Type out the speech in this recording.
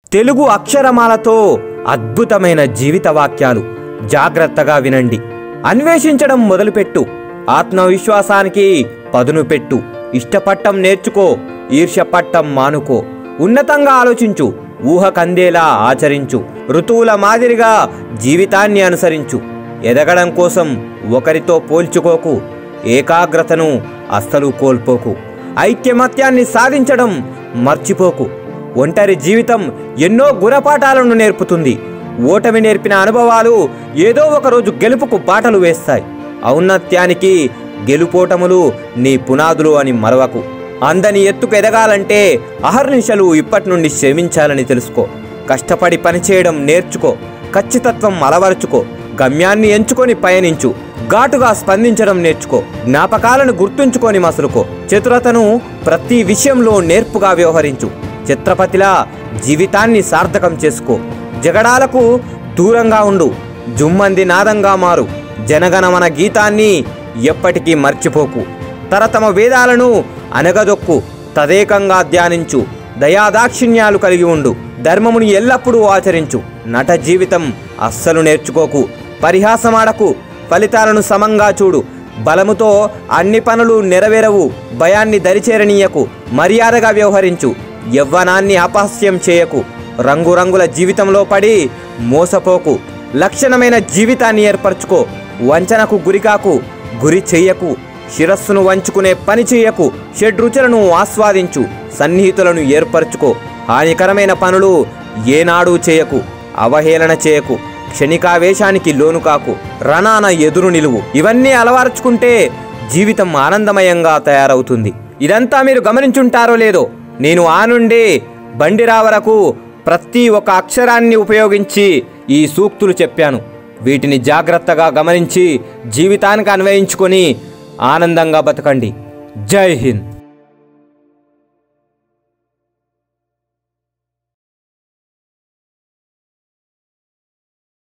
తెలుగు అక్షరమాలతో అద్భుతమైన జీవిత వాక్యాలు జాగ్రత్తగా వినండి అన్వేషించడం మొదలుపెట్టు ఆత్మవిశ్వాసానికి పదును పెట్టు ఇష్టపట్టం నేర్చుకో ఈర్ష్యపట్టం మానుకో ఉన్నతంగా ఆలోచించు ఊహకందేలా ఆచరించు ఋతువుల మాదిరిగా జీవితాన్ని అనుసరించు ఎదగడం కోసం ఒకరితో పోల్చుకోకు ఏకాగ్రతను అస్సలు కోల్పోకు ఐక్యమత్యాన్ని సాధించడం మర్చిపోకు ఒంటరి జీవితం ఎన్నో గురపాఠాలను నేర్పుతుంది ఓటమి నేర్పిన అనుభవాలు ఏదో ఒకరోజు గెలుపుకు బాటలు వేస్తాయి ఔన్నత్యానికి గెలుపోటములు నీ పునాదులు అని మరవకు అందని ఎత్తుకు ఎదగాలంటే అహర్నిశలు ఇప్పటి నుండి శ్రమించాలని తెలుసుకో కష్టపడి పనిచేయడం నేర్చుకో ఖచ్చితత్వం అలవరుచుకో గమ్యాన్ని ఎంచుకొని పయనించు ఘాటుగా స్పందించడం నేర్చుకో జ్ఞాపకాలను గుర్తుంచుకొని మసులుకో చతురతను ప్రతి విషయంలో నేర్పుగా వ్యవహరించు చిత్రపతిలా జీవితాన్ని సార్థకం చేసుకో జగడాలకు దూరంగా ఉండు జుమ్మంది నాదంగా మారు జనగణమన గీతాన్ని ఎప్పటికీ మర్చిపోకు తరతమ వేదాలను అనగదొక్కు తదేకంగా ధ్యానించు దయాదాక్షిణ్యాలు కలిగి ఉండు ధర్మముని ఎల్లప్పుడూ ఆచరించు నట జీవితం అస్సలు నేర్చుకోకు పరిహాసమాడకు ఫలితాలను సమంగా చూడు బలముతో అన్ని పనులు నెరవేరవు భయాన్ని దరిచేరనీయకు మర్యాదగా వ్యవహరించు యవ్వనాన్ని అపహాస్యం చేయకు రంగురంగుల జీవితంలో పడి మోసపోకు లక్షణమైన జీవితాన్ని ఏర్పరచుకో వంచనకు గురికాకు గురి చెయ్యకు శిరస్సును వంచుకునే పని చెయ్యకు షడ్రుచులను ఆస్వాదించు సన్నిహితులను ఏర్పరచుకో హానికరమైన పనులు ఏనాడూ చేయకు అవహేళన చేయకు క్షణికావేశానికి లోను కాకు రణాన ఎదురు నిలువు ఇవన్నీ అలవార్చుకుంటే జీవితం ఆనందమయంగా తయారవుతుంది ఇదంతా మీరు గమనించుంటారో లేదో నేను ఆ నుండి బండిరా వరకు ప్రతి ఒక్క అక్షరాన్ని ఉపయోగించి ఈ సూక్తులు చెప్పాను వీటిని జాగ్రత్తగా గమనించి జీవితానికి అన్వయించుకొని ఆనందంగా బతకండి జై హింద్